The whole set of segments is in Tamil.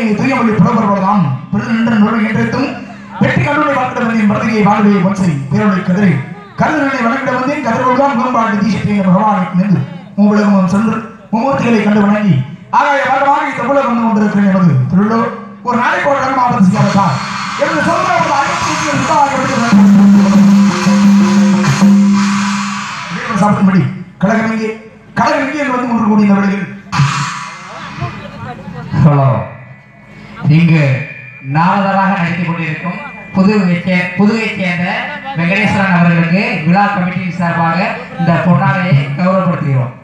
தூயமொழி புலவர்களாம் பிறந்த நுழைவு என்றும் வெற்றி கல்லூரி வாழ்க்கிட வந்தேன் பிரதியை வாழ்வை ஒன்றை பேரொழி கதிரை கருதலை வணங்கிட வந்தேன் கதிரோடுதான் குறும்பாட்டு தீசத்தை பகவானை நின்று மூவுலகமும் சென்று மும்மூர்த்திகளை கண்டு வணங்கி ஆகாய வர்க்கமாக இந்த உலகம் வந்து கொண்டிருக்கிறேன் எனது திருள்ளூர் ஒரு நாளைக்கு ஒரு இடம் ஆபத்து செய்யப்பட்டார் எனது சொல்ற ஒரு ஐநூத்தி சாப்பிடும்படி கழகமிங்கே கழகமிங்கே என்று வந்து கொண்டு கூடிய வேளையில் ஹலோ இங்கு நாவலராக நடித்துக் கொண்டிருக்கும் புதுவை சே- புதுவையைச் சேர்ந்த வெங்கடேஸ்வரன் அவர்களுக்கு விழா கமிட்டியின் சார்பாக இந்த பொன்னாடையை கௌரவப்படுத்துகிறோம்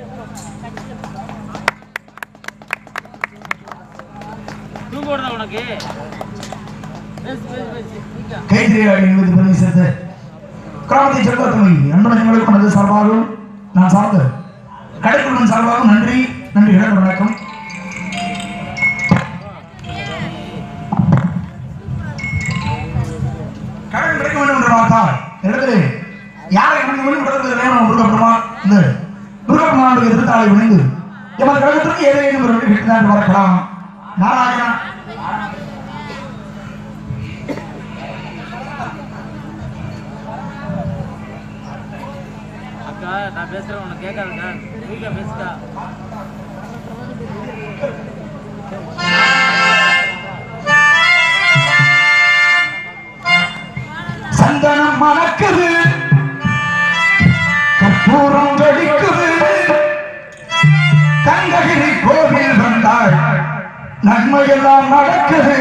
தூங்க விடுறா உனக்கு பேசு பேசு பேசு சீக்கிரம். கைதிரியாளி என்பது பெருமை சேர்த்து கிராமத்தை சேர்ந்த தமிழ் அன்பனங்களுக்கு எனது சார்பாகவும் நான் சார்ந்த கடைக்குழுவின் சார்பாகவும் நன்றி நன்றி இழந்த வணக்கம் கடன் கிடைக்க வேண்டும் என்று பார்த்தால் இடத்துல யாரை கணக்கு வேண்டும் இடத்துல வேணும் முருகப்பெருமா இந்த முருகப்பெருமானுடைய திருத்தாளை விளைந்து எமது கழகத்திற்கு ஏதேனும் ஒரு கிட்டாண்டு வரக்கலாம் நாராயணா அக்கா நான் பேசுறேன் உனக்கு கேட்காதுக்கா வீட்டில் பேசுக்கா சந்தனம் மணக்குது கற்பூரம் வெடிக்குது கங்ககிரி கோவில் வந்தாள் நன்மையெல்லாம் நடக்குது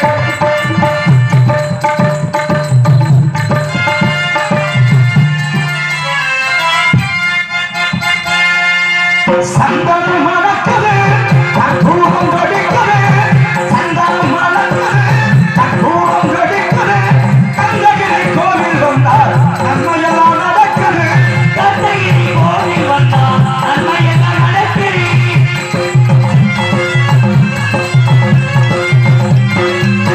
சந்தனம் மணக்குது கற்பூரம் வெடிக்குது சந்தனம் மணக்குது கற்பூரம் வெடிக்குது கங்ககிரி கோவில் வந்தாள் நன்மையெல்லாம் நடக்குது கங்ககிரி கோவில் வந்தாள் நன்மையெல்லாம் நடக்குது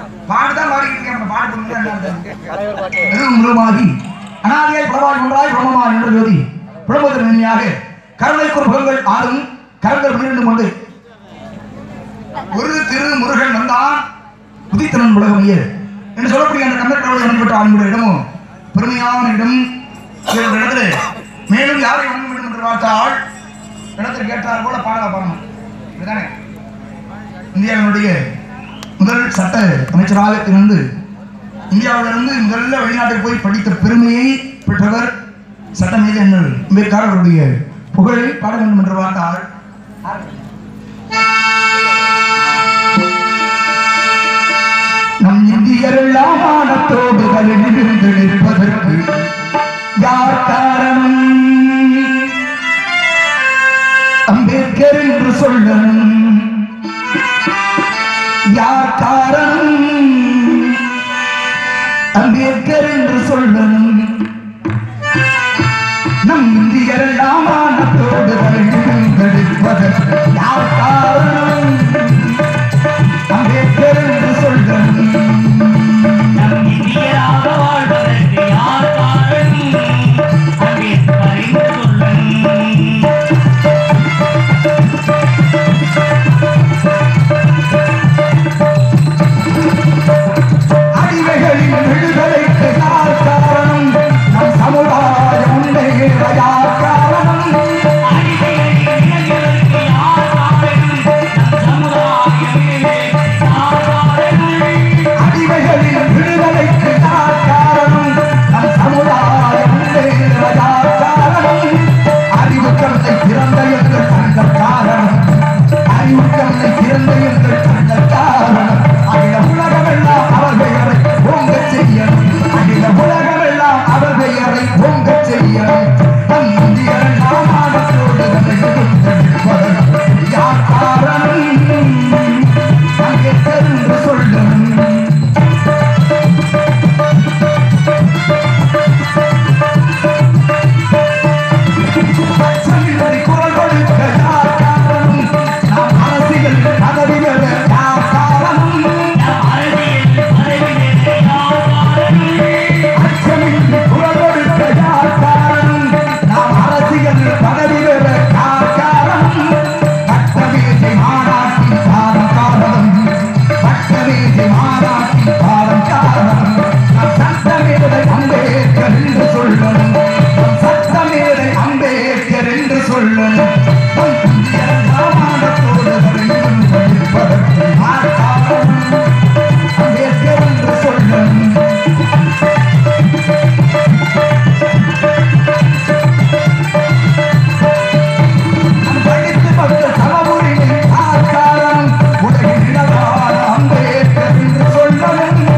பாட்டு தான் பாடிக்கிட்டு இருக்கேன் அப்புறம் பாட்டு பண்ணுங்க என்ன அர்த்தம்? எருவும் உருமாகி அனாதியாய் பலவாய் ஒன்றாய் பிரம்மமாய் என்ற ஜோதி பிரம்மத்தின் நன்மையாக கருணைக்குர் புகழ்கள் ஆறும் கரங்கள் பன்னிரண்டு கொண்டு ஒரு திரு முருகன் வந்தான் உதித்தனன் உலகமையர் என்று சொல்லக்கூடிய அந்த கந்தக்கடவுளை வணங்கிவிட்ட ஆளுடைய இடமும் பெருமையான இடம் இந்த இடத்துல மேலும் யாரை வணங்க வேண்டும் என்று பார்த்தால் இடத்தில் கேட்டார் போல பாடல பாடணும் இதுதானே இந்தியாவினுடைய முதல் சட்ட அமைச்சராக இருந்து இந்தியாவிலிருந்து முதல்ல வெளிநாட்டுக்கு போய் படித்த பெருமையை பெற்றவர் சட்டமேதை அண்ணல் அம்பேத்கர் அவருடைய புகழை பாட வேண்டும் என்று பார்த்தால் நம் இந்தியரெல்லாம் மானத்தோடு கலிழ்ந்து நிற்பதற்கு யார் காரணம் அம்பேத்கர் என்று சொல்லணும் யார் காரணம் அம்பேத்கர் என்று சொல்லணும் நம் இந்தியரெல்லாம் மானத்தோடு கலிழ்ந்தெடுப்பதற்கு யார் காரணம் அம்பேத்கர் என்று சொல்லணும் நம் இந்தியராக வாழ்வதற்கு யார் காரணம் அம்பேத்கர் என்று சொல்லும் அடிமைகளின் விடுதலைக்கு யார் காரணம் நம் சமுதாயம் முன்னேற யார் காரணம் அடிமைகளின் இளைஞர்களுக்கு யார் காரணம் நம் சமுதாயமே யார் காரணம் அடிமைகளின் விடுதலைக்கு யார் காரணம் நம் சமுதாயம் முன்னேற யார் காரணம் அறிவு கண்ணை திறந்த எங்கள் கண்கள் காரணம் அறிவு கண்ணை திறந்த எங்கள் கண்கள் காரணம் அகில உலகமெல்லாம் அவர் பெயரை ஓங்க செய்யணும் அகில உலகமெல்லாம் அவர் பெயரை ஓங்க செய்யணும் நம் இந்தியரெல்லாம் ஆனத்தோடு நிற்பதற்கு யார் காரணம் அங்கே தெரிந்து சொல்லணும் சங்கிலி குரல் கொடுக்க யார் காரணம் நாம் அரசியல் பதவிகள் யார் காரணம் நம் அரசியல் பதவிகளுக்கு யார் காரணம் அச்சமின்றி குரல் கொடுக்க யார் காரணம் நாம் அரசியல் பதவிகள் யார் காரணம் பட்டமேஜை மாநாட்டின் சாரம் காரணம் பட்டமேஜை மாநாட்டின் சாரம் காரணம் நம் சட்டமேதை அம்பேத்கர் என்று சொல்லணும் நம் சட்டமேதை அம்பேத்கர் என்று சொல்லணும் நம் இந்திய ராமாயணத்தோடு இருப்பதற்கு யார் காரணம் அம்பேத்கர் என்று சொல்லணும் படித்து மக்கள் சம உரிமை ஆக்காரம் உலகின் இளவான அம்பேத்கர் என்று சொல்லவும்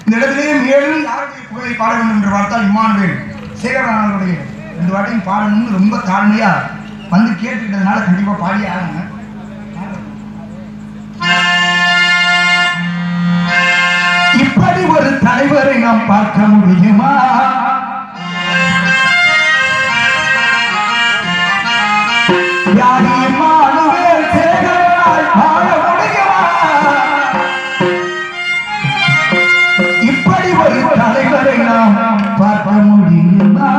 இந்த இடத்திலே மேலும் யாருடைய புகழை பாட வேண்டும் என்று பார்த்தால் இமானுவேல் சேகரனாருடைய ரெண்டு வாட்டையும் பாடணும்னு ரொம்ப தாழ்மையா வந்து கேட்டுக்கிட்டதுனால கண்டிப்பா பாடியே ஆகுங்க இப்படி ஒரு தலைவரை நாம் பார்க்க முடியுமா யாரி இம்மானுவேல் சேகரனாய் வாழ முடியுமா இப்படி ஒரு தலைவரை நாம் பார்க்க முடியுமா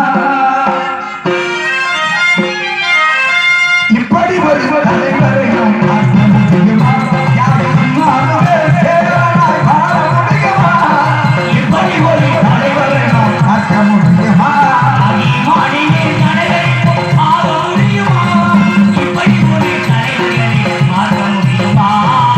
இப்படி ஒரு தலைவரை நாம் பார்க்க முடியுமா யாரை இம்மானுவேல் சேகரனாய் வாழ முடியுமா இப்படி ஒரு தலைவரை நாம் பார்க்க முடியுமா அடிமாடியே தலைவரை ஆக முடியுமா இப்படி ஒரு தலைவரை மாற்ற முடியுமா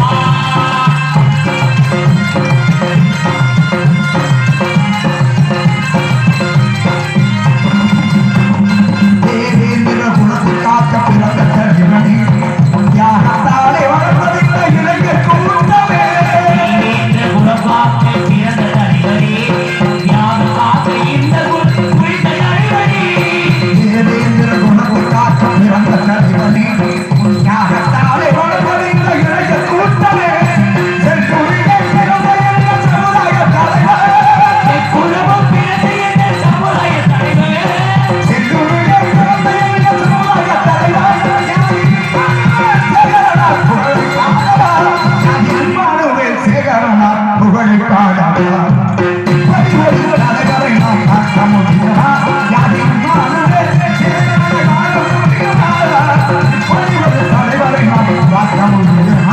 தேவேந்திர குலத்தை காக்க பிறந்த கல்விமணி தியாகத்தாலே வளர்ந்ததில்லை இளைஞர் கூட்டமே தேவேந்திர குலப்பாக்கு பிறந்த தலைவரே தியாக காக்க இந்த குல- குறித்த தலைவரே தேவேந்திர குலத்தை காக்க பிறந்த கல்விமணி தியாகத்தாலே வளர்ந்ததில்லை இளைஞர் கூட்டமே செங்குடிலே பிறந்த எங்கள் சமுதாய தலைவர் குலமும் பிறந்த என்ற சமுதாய தலைவரே செங்குடிலே பிறந்த எங்கள் சமுதாய தலைவர் சேகரனார் புகழை பாடலாம் இப்படி ஒரு தலைவரை நாம் பார்க்க முடியுமா யாரின்மானுவேல் சேகரனை வாழ முடியுமா இப்படி ஒரு தலைவரை நாம் பார்க்க முடியுமா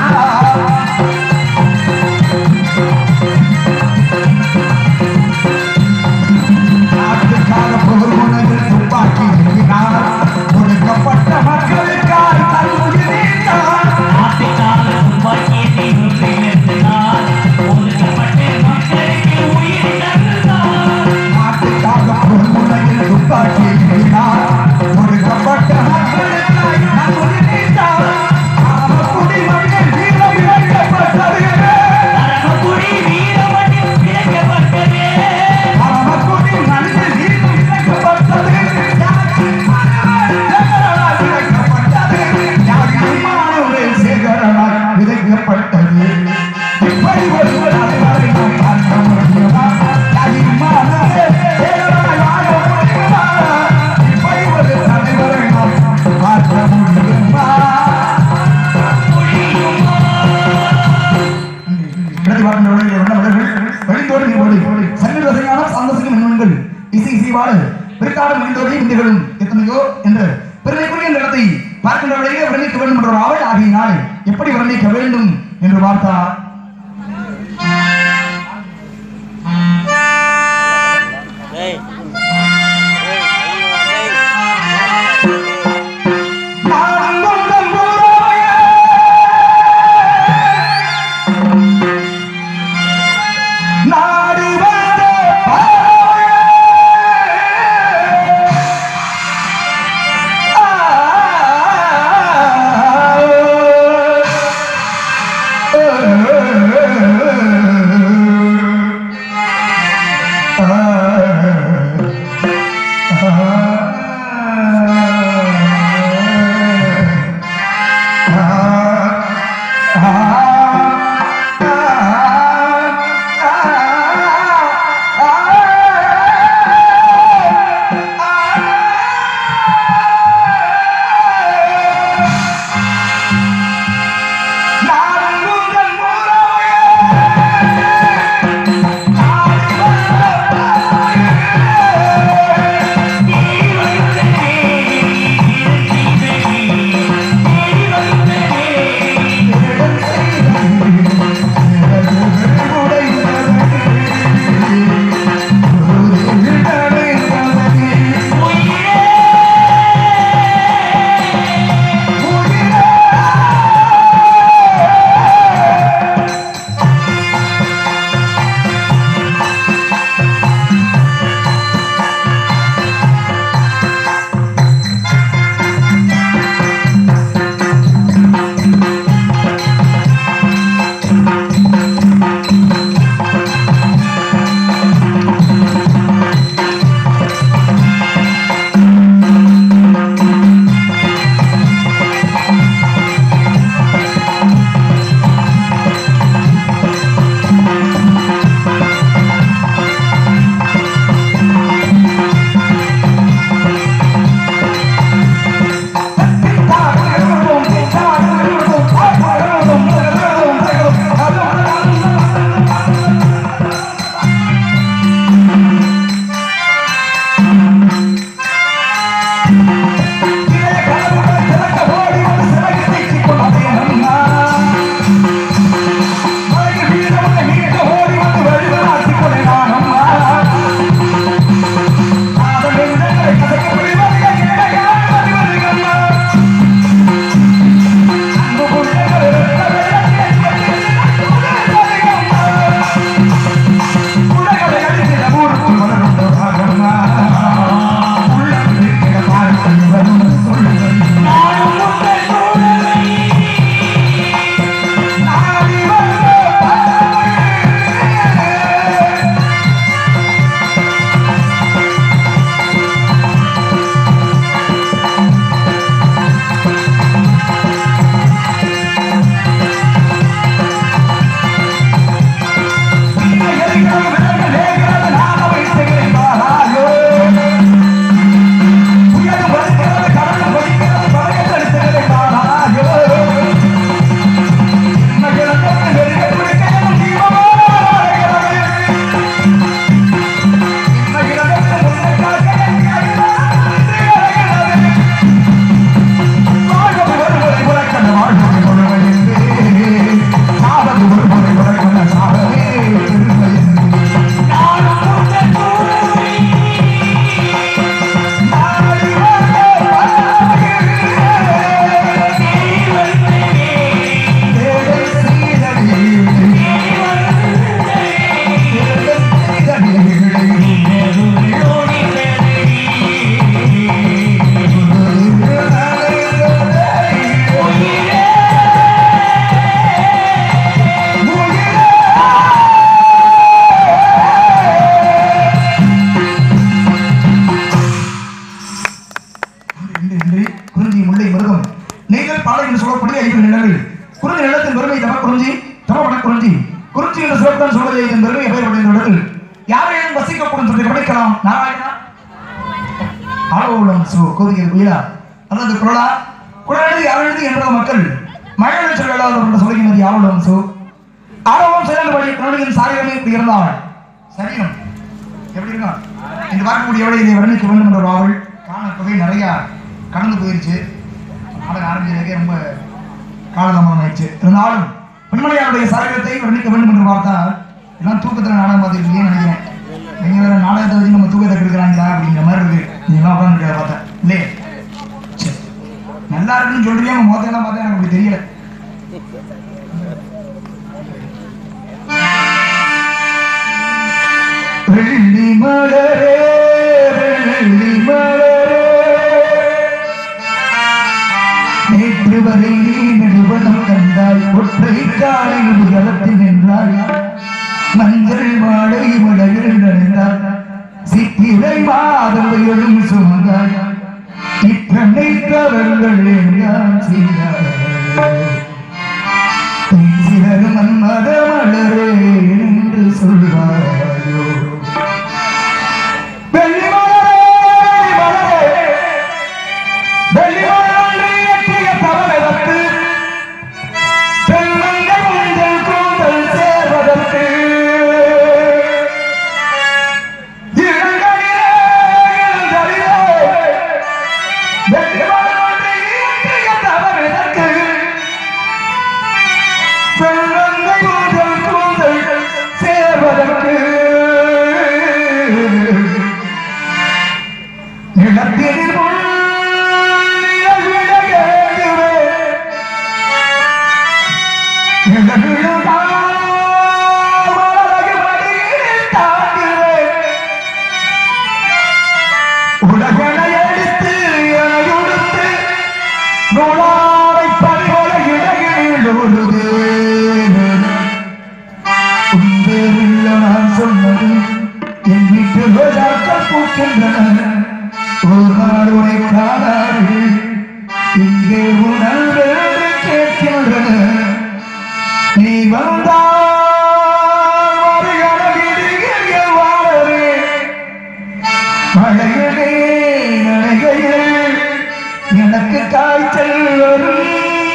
நாட்டுக்காக போர் முனையில் துப்பாக்கி ஏந்தினார். ஒடுக்கப்பட்ட மக்களுக்காய் தன் உயிர் நீத்தார். நாட்டுக்காக துப்பாக்கியை நுற்றி நிறுத்தினார் ஒதுக்கப்பட்ட மக்களுக்கு உயிர் தந்தார் நாட்டுக்காக போர் முனையில் துப்பாக்கி ஏந்தினார். ஒடுக்கப்பட்ட மக்களுக்காய் தன் உயிர் நீத்தார். ஆமக்குடி மண்ணில் வீரம் இழைக்கப்பட்டது. அரவக்குடி வீரமணி பிழைக்கப்பட்டதே ஆமக்குடி மண்ணில் வீரம் இழைக்கப்பட்டது. யாரின்மானுவேல் சேகரனாய் விதைக்கப்பட்டது. இப்படி ஒரு தலைவரை நாம் பார்க்க முடியுமா? யாரின்மானுவேல் சேகரனாய் வாழ முடியுமா? இப்படி ஒரு தலைவரை நாம் பார்க்க முடியுமா? பிரதிபாட்டு நடுவர்கள் வண்ணமலர்கள் வழிந்தோடு நீர்வோடு சங்கல் வசையான சாந்தசிக மின்மன்கள் இசை இசைவாடு பிற்கால மனிதோடு இந்திகளும் எத்தனையோ என்ற பெருமைக்குரிய இந்த இடத்தை பார்க்கின்றவர்களே வர்ணிக்க வேண்டும் என்ற ஒரு ஆவல் ஆகியினால் எப்படி வர்ணிக்க வேண்டும் என்று பார்த்தார் டேய் நான் கொண்டம் போராய நாடு வந்த பாய ஆ சாலை என்று சொல்லக்கூடிய ஐந்து நிலங்கள் குறிஞ்சி நிலத்தின் பெருமை தம குறிஞ்சி தம வட குறிஞ்சி குறிஞ்சி என்று சிறப்புடன் சொல்வதை இதன் பெருமை பெயர்பட்ட இந்த இடத்தில் யாரையும் வசிக்கப்படும் சொல்லி கவனிக்கலாம் நாராயணா ஆளவுள்ளம் சு கோரிக்கை புயலா அல்லது குரலா குரலெழுதி அறெழுதி என்ற மக்கள் மழை சொல்லாத என்று சொல்லுகிறது ஆளவுள்ளம் சு ஆளவம் சிறந்தபடி கருணையின் சாரியமே இப்படி இருந்தாள் சரீரம் எப்படி இருக்கும் இந்த பார்க்கக்கூடிய எவ்வளவு இதை வர்ணிக்க வேண்டும் என்ற ஒரு ஆவல் காண தொகை நிறைய கடந்து போயிருச்சு நாடகம் ஆரம்பிச்சதுக்கே ரொம்ப காலதாமதம் ஆயிடுச்சு இருந்தாலும் பெண்மணியாருடைய சாரியத்தை வர்ணிக்க வேண்டும் என்று பார்த்தால் எல்லாம் தூக்கத்தில் நாடகம் பார்த்துருக்கீங்கன்னு நினைக்கிறேன் நீங்க வேற நாடகத்தை வச்சு நம்ம தூக்கத்தை கெடுக்கிறாங்களா அப்படிங்கிற மாதிரி இருக்கு நீங்க எல்லாம் உட்காந்து பார்த்தேன் இல்லையே சரி. நல்லா இருக்குன்னு சொல்றீங்க உங்க முகத்தையெல்லாம் பார்த்தா எனக்கு அப்படி தெரியல வெள்ளி மலரே வெள்ளி மலரே நேற்று வரை நீ நெடுவனம் கண்டாய் ஒற்றை காலில் உயரத்தில் நின்றாய் மஞ்சள் மாலை மலையில் நடந்தாய் சித்திரை மாதவையும் சுமந்தாய் இத்தனை தவறுகள் எல்லாம் செய்தாய் சிலர் மன்மத மலரே என்று சொல்வாயோ வெள்ளி மலரே மலரே வெள்ளி மலரே எட்டிய தவறதற்கு செல்வங்கள் உங்கள் கூந்தல் சேர்வதற்கு இளங்களிலே இளந்தளிலே வெள்ளி மலரே எட்டிய தவறதற்கு செல்வங்கள் உங்கள் கூந்தல் சேர்வதற்கு நிலத்தில் முள் நிழலிடையேறுவே. நிழலிடுதான் மலரகு மடியில் தாங்குவே. உலகனை எடுத்து எனை உடுத்து நூலாரை பறிவல இடையில் உழுது உண்டேறில்ல நான் சொன்னது என் வீட்டு ரோஜாக்கள் பூக்கின்றன ஒரு நாள் உனை காணாது இங்கே உணர்வு கேட்கின்றன நீ வந்தால் மறுகண விடுகிற வாழவே மழையிலே நனைகையில் எனக்கு காய்ச்சல் வரும்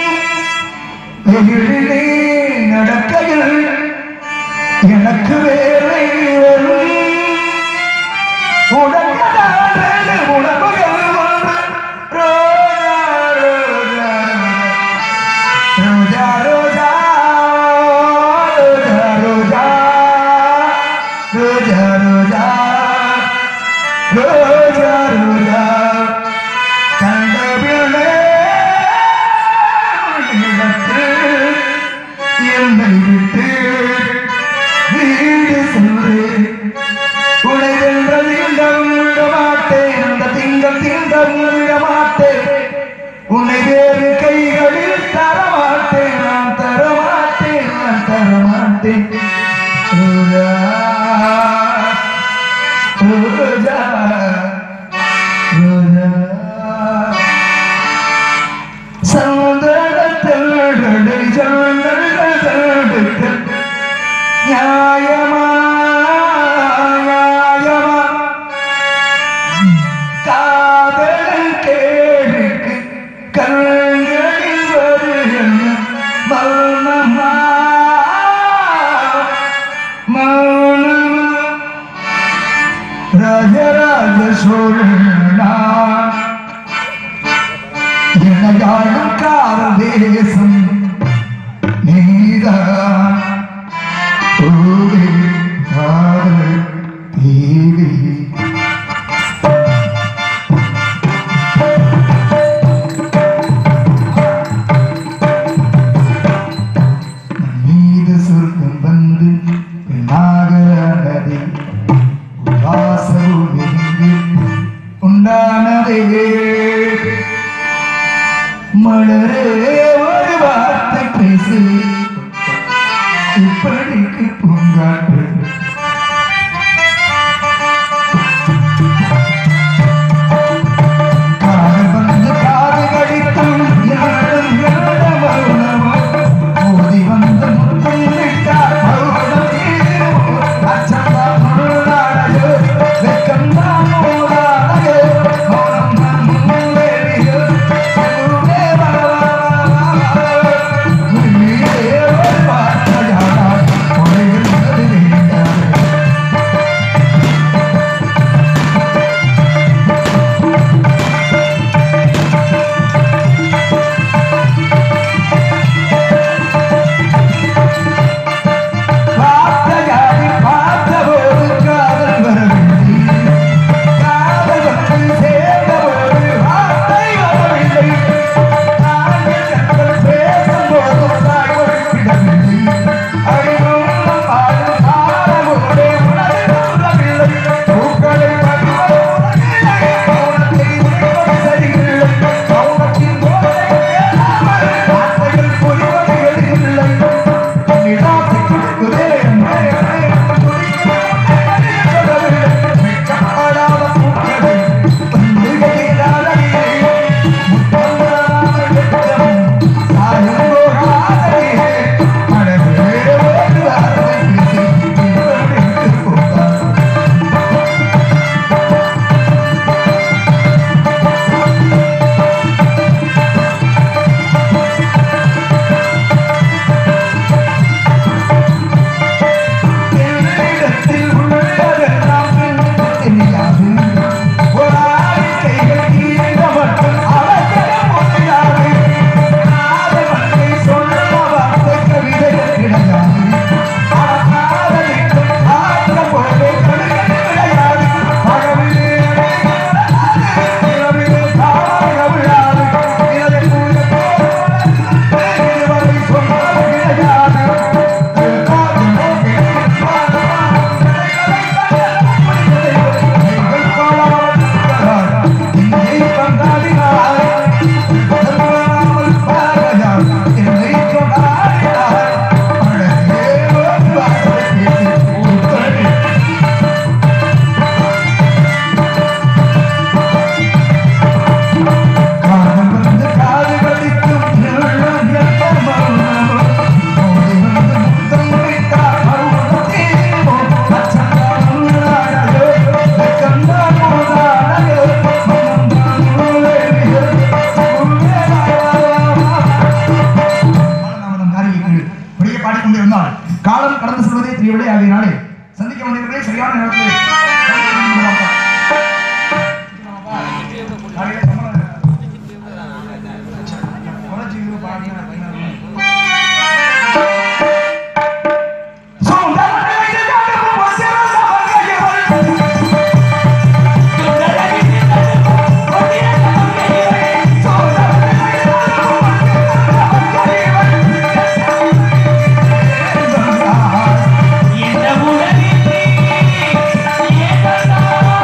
வெயிலிலே நடக்கையில் எனக்கு வேலை வரும் உடனே உணவுகள் ஒன்று ரோஜா, ரோஜா, ரோஜா, ரோஜா, ரோஜா, ரோஜா, ரோஜா, ரோஜா, ரோஜா, கண்டபிள்ளை நிலத்து என்னை விட்டு வீடு சென்று உனை வென்றது இன்பம் விட மாட்டேன் அந்த திங்கள் திங்கள் விட மாட்டேன் உன்னை வேறு கைகளில் தரமாட்டேன் நான் தரமாட்டேன் நான் தரமாட்டேன் ரோஜா, ரோஜா, ரோஜா. சந்தனத்தில் நடை சந்தனத்தில் நியாயமா நியாயமா காதல் கேடுக்கு கண்களில் வருகின்ற மௌனமா மௌனமா ராஜராஜ சோழனா எனக்காடும் காதல் தேசம் நீதான் ஓடி காதல் தேவி மீது சொர்க்கம் வந்து பெண்ணாக ஆனதே உல்லாசமும் எங்கு உண்டானதே மலரே வருவா சரியான நேரத்தில் காலையில சம்பளம் குறைச்சி இது பாருங்க, பதினாறு. இந்த உலகிலே ஏதோ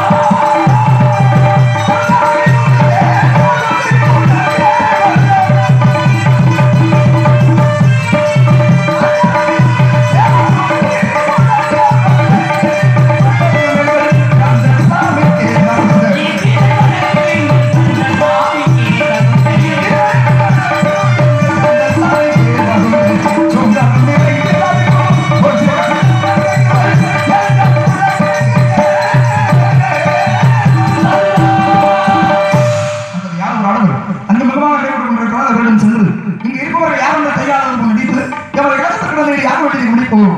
அந்த யார் ஒரு ஆடவர் அந்த மிகமாக நடைபெற்றுக் கொண்டிருக்கிறார் அவரிடம் சென்று இங்கு இருப்பவர்கள் யார் என்ற கையாளர் நடித்து எவரை இழந்து கிடந்த யார் வழியை முடிப்போம்